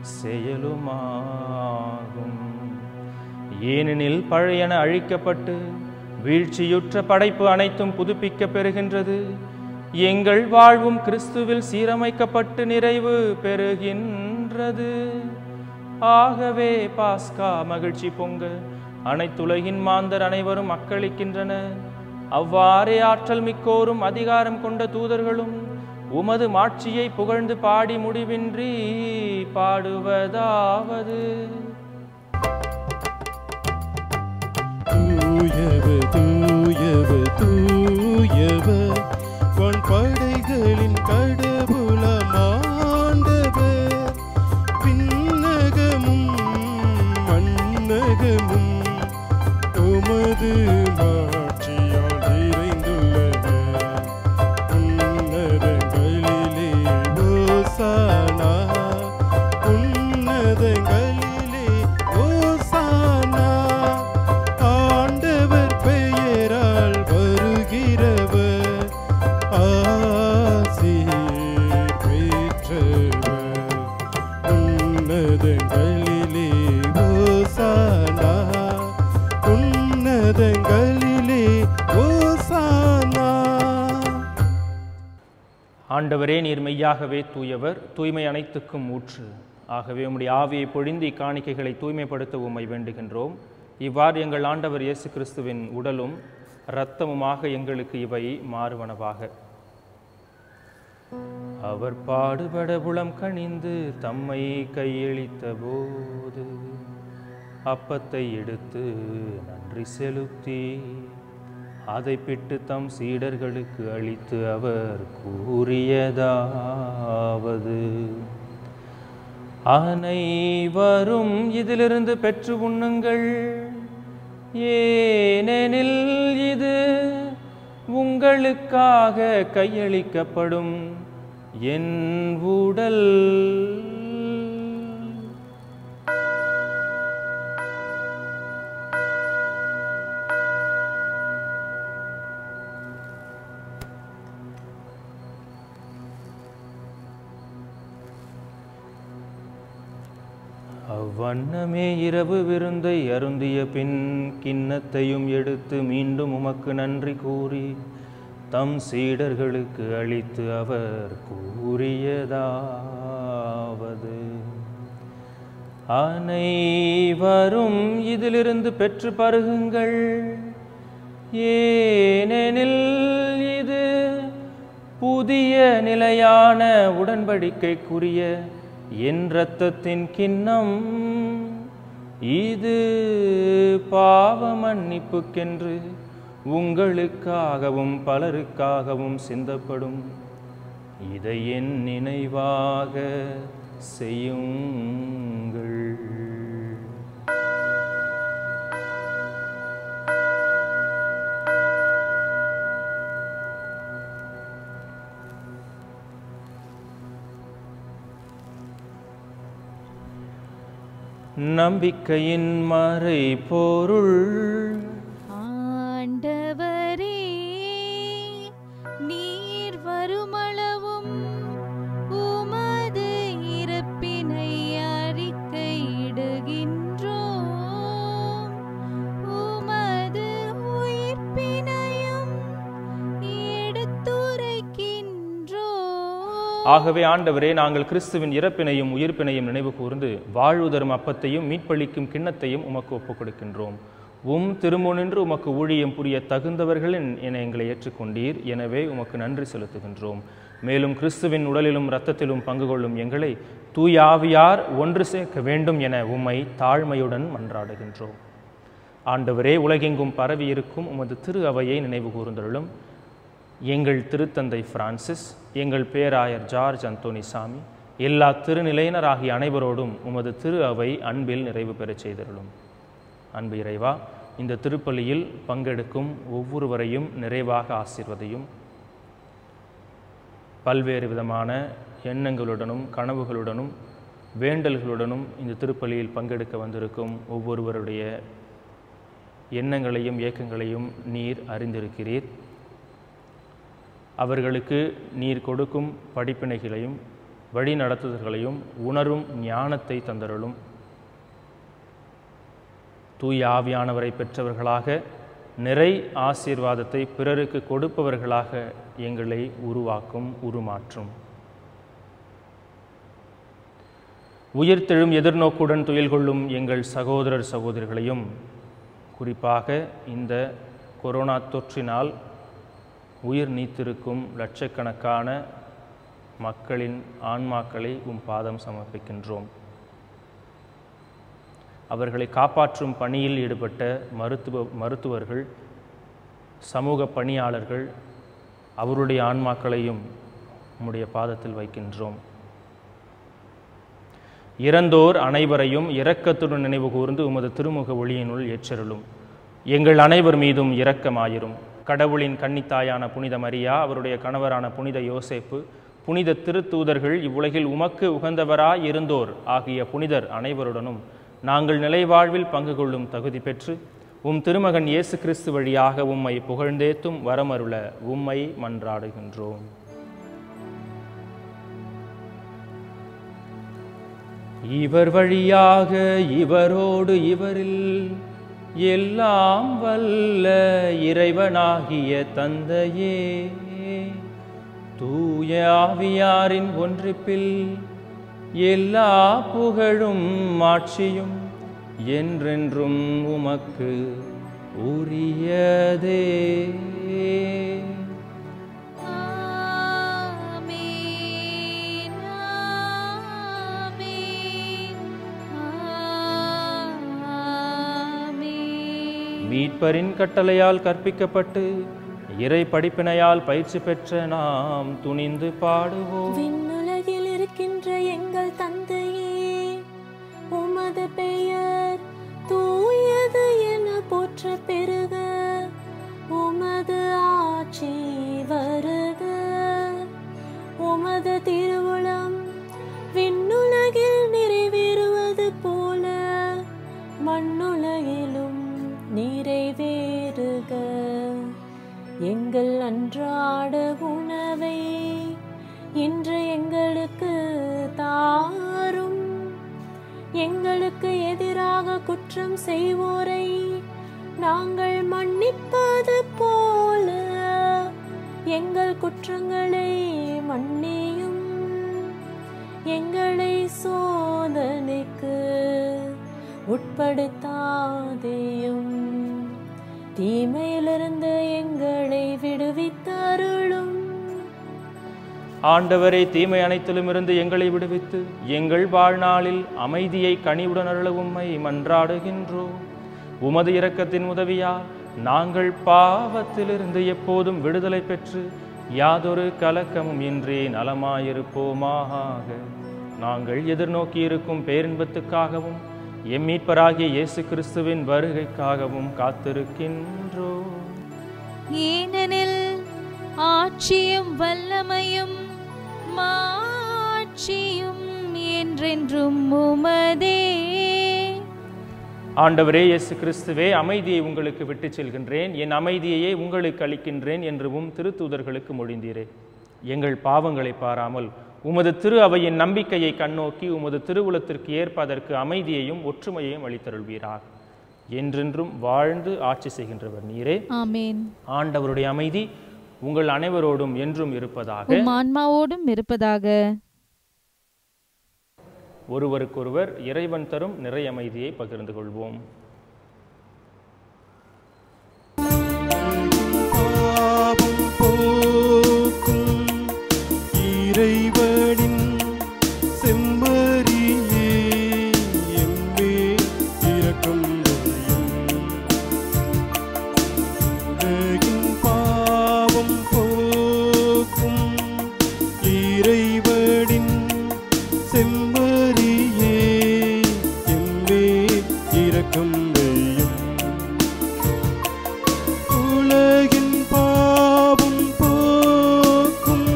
செயலுமாகும் ஏனெனில் பழையன அழிக்கப்பட்டு வீழ்ச்சியுற்ற படைப்பு அனைத்தும் புதுப்பிக்க பெறுகின்றது எங்கள் வாழ்வும் கிறிஸ்துவில் சீரமைக்கப்பட்டு நிறைவு பெறுகின்றது ஆகவே பாஸ்கா மகிழ்ச்சி பொங்க அனைத்துலகின் மாந்தர் அனைவரும் அக்களிக்கின்றனர் அவ்வாறே ஆற்றல் மிக்கோரும் அதிகாரம் கொண்ட தூதர்களும் உமது மாட்சியை புகழ்ந்து பாடி முடிவின்றி பாடுவதாவது தூயவர் தூயவர் தூயவர் வான் படைகளின் கடவுளமாண்டவர் பின்னகமும் மன்னகமும் உமது மாட்சியால் நிறைந்துள்ளன உன்னதங்களிலே ஓசானா உன்னதங்களிலே ஓசானா ஆண்டவர் பெயரால் வருகிறவர் ஆசீர் பெற்றவர் உன்னதங்களிலே ஓசானா உன்னதங்களிலே ஓசானா ஆண்டவரே நீர் மெய்யாகவே தூயவர் தூய்மை அனைத்துக்கும் ஊற்று ஆகவே உம்முடைய ஆவியை பொழிந்து இக்காணிக்கைகளை தூய்மைப்படுத்த உம்மை வேண்டுகின்றோம் இவ்வாறு எங்கள் ஆண்டவர் இயேசு கிறிஸ்துவின் உடலும் இரத்தமுமாக எங்களுக்கு இவை மாறுவனவாக அவர் பாடுபட புலம் கனிந்து தம்மை கையளித்த போது அப்பத்தை எடுத்து நன்றி செலுத்தி அதை பிட்டு தம் சீடர்களுக்கு அளித்து அவர் கூறியதாவது அனைவரும் இதிலிருந்து பெற்று உண்ணுங்கள் ஏனெனில் இது உங்களுக்காக கையளிக்கப்படும் என் உடல் அவ்வண்ணமே இரவு விருந்தை அருந்திய பின் கிண்ணத்தையும் எடுத்து மீண்டும் உமக்கு நன்றி கூறி தம் சீடர்களுக்கு அளித்து அவர் கூறியதாவது அனைவரும் இதிலிருந்து பெற்று பருகுங்கள் ஏனெனில் இது புதிய நிலையான உடன்படிக்கைக்குரிய என் இரத்தத்தின் கிண்ணம் இது பாவ மன்னிப்புக்கென்று உங்களுக்காகவும் பலருக்காகவும் சிந்தப்படும் இதை என் நினைவாக செய்யுங்கள் நம்பிக்கையின் மறை பொருள் ஆண்டவரே நீர் வருமளவும் உமது இறப்பினை அறிக்கையிடுகின்றோம் உமது உயிர்ப்பினையும் எடுத்துரைக்கின்றோம் ஆகவே ஆண்டவரே நாங்கள் கிறிஸ்துவின் இறப்பினையும் உயிர்ப்பினையும் நினைவு கூர்ந்து வாழ்வு தரும் அப்பத்தையும் மீட்பளிக்கும் கிண்ணத்தையும் உமக்கு ஒப்புக் கொடுக்கின்றோம் உம் திருமுனின்று உமக்கு ஊழியம் புரிய தகுந்தவர்கள் என்- என எங்களை ஏற்றுக்கொண்டீர் எனவே உமக்கு நன்றி செலுத்துகின்றோம் மேலும் கிறிஸ்துவின் உடலிலும் இரத்தத்திலும் பங்கு கொள்ளும் எங்களை தூய ஆவியார் ஒன்று சேர்க்க வேண்டும் என உம்மை தாழ்மையுடன் மன்றாடுகின்றோம் ஆண்டவரே உலகெங்கும் பரவி இருக்கும் உமது திரு அவையை நினைவு கூர்ந்தருளும் எங்கள் திருத்தந்தை பிரான்சிஸ் எங்கள் பேராயர் ஜார்ஜ் அந்தோனி சாமி எல்லா திருநிலையினராகிய அனைவரோடும் உமது திரு அவை அன்பில் நிறைவு பெறச் செய்தருளும் அன்பு இறைவா இந்த திருப்பலியில் பங்கெடுக்கும் ஒவ்வொருவரையும் நிறைவாக ஆசீர்வதையும் பல்வேறு விதமான எண்ணங்களுடனும் கனவுகளுடனும் வேண்டல்களுடனும் இந்த திருப்பலியில் பங்கெடுக்க வந்திருக்கும் ஒவ்வொருவருடைய எண்ணங்களையும் ஏக்கங்களையும் நீர் அறிந்திருக்கிறீர் அவர்களுக்கு நீர் கொடுக்கும் படிப்பினைகளையும் வழி நடத்துதல்களையும் உணரும் ஞானத்தை தந்தருளும் தூய ஆவியானவரை பெற்றவர்களாக நிறை ஆசீர்வாதத்தை பிறருக்கு கொடுப்பவர்களாக எங்களை உருவாக்கும் உருமாற்றும் உயிர்த்தெழும் எதிர்நோக்குடன் துயில் கொள்ளும் எங்கள் சகோதரர் சகோதரிகளையும் குறிப்பாக இந்த கொரோனா தொற்றினால் உயிர் நீத்திருக்கும் லட்சக்கணக்கான மக்களின் ஆன்மாக்களை உம் பாதம் சமர்ப்பிக்கின்றோம் அவர்களை காப்பாற்றும் பணியில் ஈடுபட்ட மருத்துவ மருத்துவர்கள் சமூக பணியாளர்கள் அவருடைய ஆன்மாக்களையும் உம்முடைய பாதத்தில் வைக்கின்றோம் இறந்தோர் அனைவரையும் இரக்கத்துடன் நினைவு கூர்ந்து உமது திருமுக ஒளியினுள் ஏற்றருளும் எங்கள் அனைவர் மீதும் இரக்கமாயிரும் கடவுளின் கன்னித்தாயான புனித மரியா அவருடைய கணவரான புனித யோசேப்பு புனித திருத்தூதர்கள் இவ்வுலகில் உமக்கு உகந்தவராய் இருந்தோர் ஆகிய புனிதர் அனைவருடனும் நாங்கள் நிலைவாழ்வில் பங்கு கொள்ளும் தகுதி பெற்று உம் திருமகன் இயேசு கிறிஸ்து வழியாக உம்மை புகழ்ந்தேத்தும் வரமருள உம்மை மன்றாடுகின்றோம் இவர் வழியாக இவரோடு இவரில் எல்லாம் வல்ல இறைவனாகிய தந்தையே தூய ஆவியாரின் ஒன்றிப்பில் எல்லா புகழும் மாட்சியும் என்றென்றும் உமக்கு உரியதே ஆமென் ஆமென் ஆமென் மீட்பரின் கட்டளையால் கற்பிக்கப்பட்டு இறை படிப்பினையால் பயிற்சி பெற்ற நாம் துணிந்து பாடுவோம் விண்ணுலகில் இருக்கின்ற எங்கள் தந்தையே உமது பெயர் தூயது என போற்ற பெருக உமது ஆட்சி வருக உமது திருவுளம் விண்ணுலகில் நிறைவேறுவது போல மண்ணுலகிலும் நிறைவேறுக எங்கள் அன்றாட உணவை இன்று எங்களுக்கு தாரும் எங்களுக்கு எதிராக குற்றம் செய்வோரை நாங்கள் மன்னிப்பது போல எங்கள் குற்றங்களை மன்னியும் எங்களை சோதனைக்கு உட்படுத்தாதேயும் தீமையிலிருந்து எங்களை விடுவித்தருளும் ஆண்டவரே தீமை அனைத்திலுமிருந்து எங்களை விடுவித்து எங்கள் வாழ்நாளில் அமைதியை கனிவுடன் அருள உம்மை மன்றாடுகின்றோம் உமது இரக்கத்தின் உதவியால் நாங்கள் பாவத்திலிருந்து எப்போதும் விடுதலை பெற்று யாதொரு கலக்கமும் இன்றி நலமாயிருப்போமாக நாங்கள் எதிர்நோக்கி இருக்கும் பேரின்பத்துக்காகவும் எம் மீட்பராகிய இயேசு கிறிஸ்துவின் வருகைக்காகவும் காத்திருக்கின்றோம் ஏனெனில் ஆட்சியும் வல்லமையும் மாட்சியும் என்றென்றும் உமதே ஆண்டவரே இயேசு கிறிஸ்துவே அமைதியை உங்களுக்கு விட்டுச் செல்கின்றேன் என் அமைதியையே உங்களுக்கு அளிக்கின்றேன் என்றும் திருத்தூதர்களுக்கு மொழிந்தீரே எங்கள் பாவங்களை பாராமல் உமது திரு அவையின் நம்பிக்கையை கண்ணோக்கி உமது திருவுலத்திற்கு ஏற்ப அதற்கு அமைதியையும் ஒற்றுமையையும் அளித்தருள்வீராக என்றென்றும் வாழ்ந்து ஆட்சி செய்கின்றவர் நீரே ஆமேன் ஆண்டவருடைய அமைதி உங்கள் அனைவரோடும் என்றும் இருப்பதாக உம் ஆன்மாவோடும் இருப்பதாக ஒருவருக்கொருவர் இறைவன் தரும் நிறை அமைதியை பகிர்ந்து கொள்வோம் பாவம் போக்கும் இறைவனின் செம்மறியே எம்மே இரக்கம் வையும். உலகின் பாவம் போக்கும் இறைவனின் செம்மறியே எம்மே இரக்கம் வையும் உலகின் பாவம் போக்கும்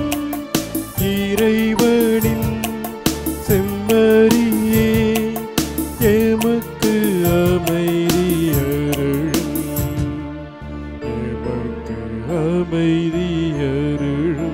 இறைவனின் செம்மறியே எமக்கு அமைதி அருளும் எமக்கு அமைதி அருளும்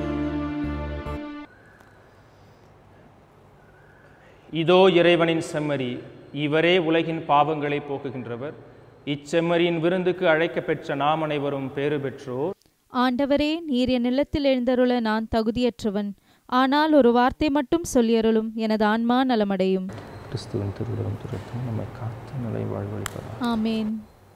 இதோ இறைவனின் செம்மறி இவரே உலகின் பாவங்களை போக்குகின்றவர் இச்செம்மறியின் விருந்துக்கு அழைக்கப் பெற்ற நாம் அனைவரும் பேறு பெற்றோர் ஆண்டவரே நீர் என் நிலத்தில் எழுந்தருள நான் தகுதியற்றவன் ஆனால் ஒரு வார்த்தை மட்டும் சொல்லியருளும் எனது ஆன்மா நலமடையும் கிறிஸ்துவின் திருவிழம் துரத்தும் நம்மை காத்து நிலை வாழ்வழிப்பதா ஆமேன்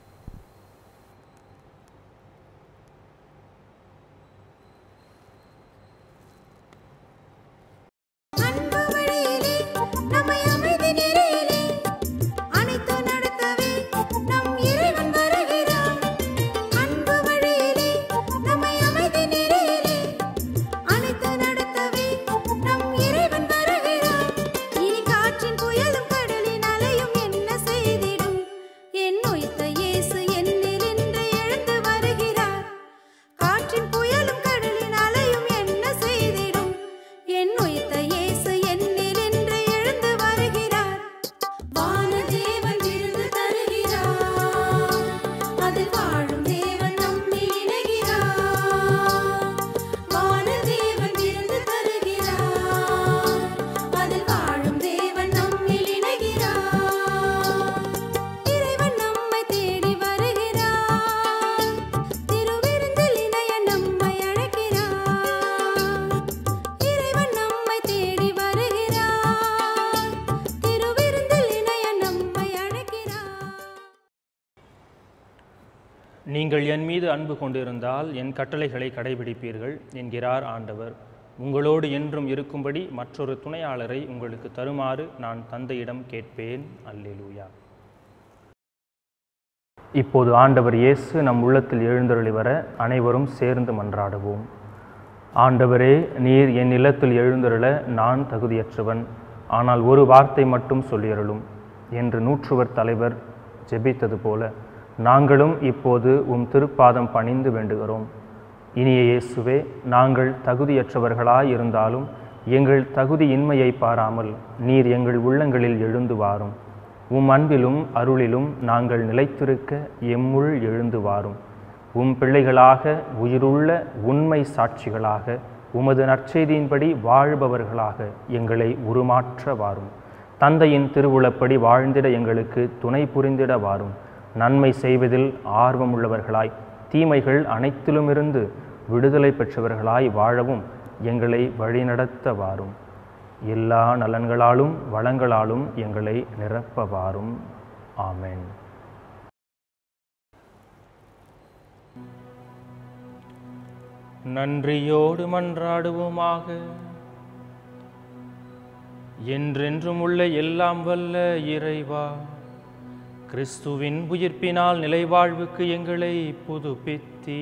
அன்பு வழியிலே நம்மை அமைதி நெறியிலே அனைத்து நடத்தவே நம் இறைவன் வருகிறார் அன்பு வழியிலே நம்மை அமைதி நெறியிலே அனைத்து நடத்தவே நம் இறைவன் வருகிறார் இனி காற்றின் புயலும் கடலின் அலையும் என்ன செய்திடும் என் உயிர்த்த இயேசு என்னில் இன்று எழுந்து வருகிறார் காற்றின் புயலும் கடலின் அலையும் என்ன செய்திடும் என் உயிர்த்த இயேசு என்னில் இன்று எழுந்து வருகிறார் வானதேவன் விருந்து தருகிறார் அதில் வாழும் தேவன் நம்மில் இணைகிறார் வானதேவன் விருந்து தருகிறார் அதில் வாழும் தேவன் நம்மில் இணைகிறார் இறைவன் நம்மை தேடி வருகிறார் திருவிருந்தில் இணைய நம்மை அழைக்கிறார் இறைவன் நம்மை தேடி வருகிறார் திருவிருந்தில் இணைய நம்மை அழைக்கிறார் நீங்கள் என் மீது அன்பு கொண்டிருந்தால் என் கட்டளைகளை கடைபிடிப்பீர்கள் என்கிறார் ஆண்டவர் உங்களோடு என்றும் இருக்கும்படி மற்றொரு துணையாளரை உங்களுக்கு தருமாறு நான் தந்தையிடம் கேட்பேன் அல்லேலூயா இப்போது ஆண்டவர் இயேசு நம் உள்ளத்தில் எழுந்தருளி வர அனைவரும் சேர்ந்து மன்றாடுவோம் ஆண்டவரே நீர் என் இல்லத்தில் எழுந்தருள நான் தகுதியற்றவன் ஆனால் ஒரு வார்த்தை மட்டும் சொல்லியருளும் என்று நூற்றுவர் தலைவர் ஜெபித்தது போல நாங்களும் இப்போது உம் திருப்பாதம் பணிந்து வேண்டுகிறோம் இனிய இயேசுவே நாங்கள் தகுதியற்றவர்களாய் இருந்தாலும் எங்கள் தகுதியின்மையை பாராமல் நீர் எங்கள் உள்ளங்களில் எழுந்து வாரும் உம் அன்பிலும் அருளிலும் நாங்கள் நிலைத்திருக்க எம்முள் எழுந்து வாரும் உம் பிள்ளைகளாக உயிருள்ள உண்மை சாட்சிகளாக உமது நற்செய்தியின்படி வாழ்பவர்களாக எங்களை உருமாற்ற வாரும் தந்தையின் திருவுளப்படி வாழ்ந்திட எங்களுக்கு துணை புரிந்திட வாரும் நன்மை செய்வதில் ஆர்வமுள்ளவர்களாய் தீமைகள் அனைத்திலுமிருந்து விடுதலை பெற்றவர்களாய் வாழவும் எங்களை வழிநடத்த வாரும் எல்லா நலன்களாலும் வளங்களாலும் எங்களை நிரப்ப வாரும் ஆமென் நன்றியோடு மன்றாடுவோமாக என்றென்றும் உள்ள எல்லாம் வல்ல இறைவா கிறிஸ்துவின் உயிர்ப்பினால் நிலைவாழ்வுக்கு எங்களை புதுப்பித்தி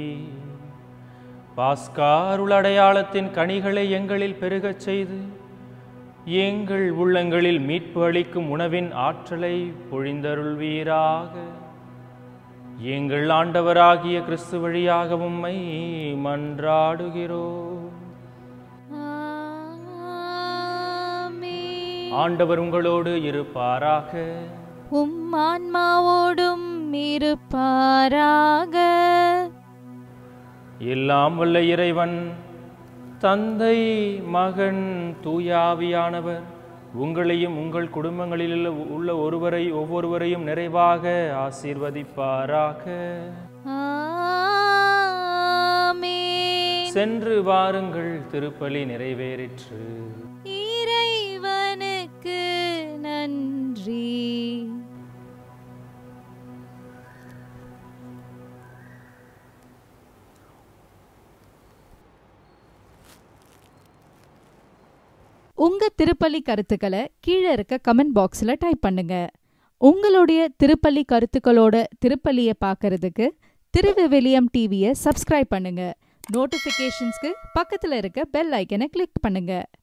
பாஸ்கா அருள் அடையாளத்தின் கனிகளை எங்களில் பெருகச் செய்து எங்கள் உள்ளங்களில் மீட்பு அளிக்கும் உணவின் ஆற்றலை பொழிந்தருள்வீராக எங்கள் ஆண்டவராகிய கிறிஸ்து வழியாக உம்மை மன்றாடுகிறோம் ஆமென். ஆண்டவர் உங்களோடு இருப்பாராக உம் ஆன்மாவோடும் இருப்பாராக எல்லாம் வல்ல இறைவன் தந்தை மகன் தூயாவியானவர் உங்களையும் உங்கள் குடும்பங்களில் உள்ள- உள்ள ஒருவரை ஒவ்வொருவரையும் நிறைவாக ஆசீர்வதிப்பாராக ஆமென். சென்று வாருங்கள் திருப்பலி நிறைவேறிற்று இறைவனுக்கு நன்றி உங்க திருப்பலி கருத்துக்களை கீழே இருக்க கமெண்ட் பாக்ஸில் டைப் பண்ணுங்க உங்களுடைய திருப்பலி கருத்துக்களோட திருப்பலியை பார்க்கறதுக்கு திருவிவிலியம் டிவியை சப்ஸ்கிரைப் பண்ணுங்க நோட்டிஃபிகேஷன்ஸ்க்கு பக்கத்தில் இருக்க பெல் ஐக்கனை கிளிக் பண்ணுங்க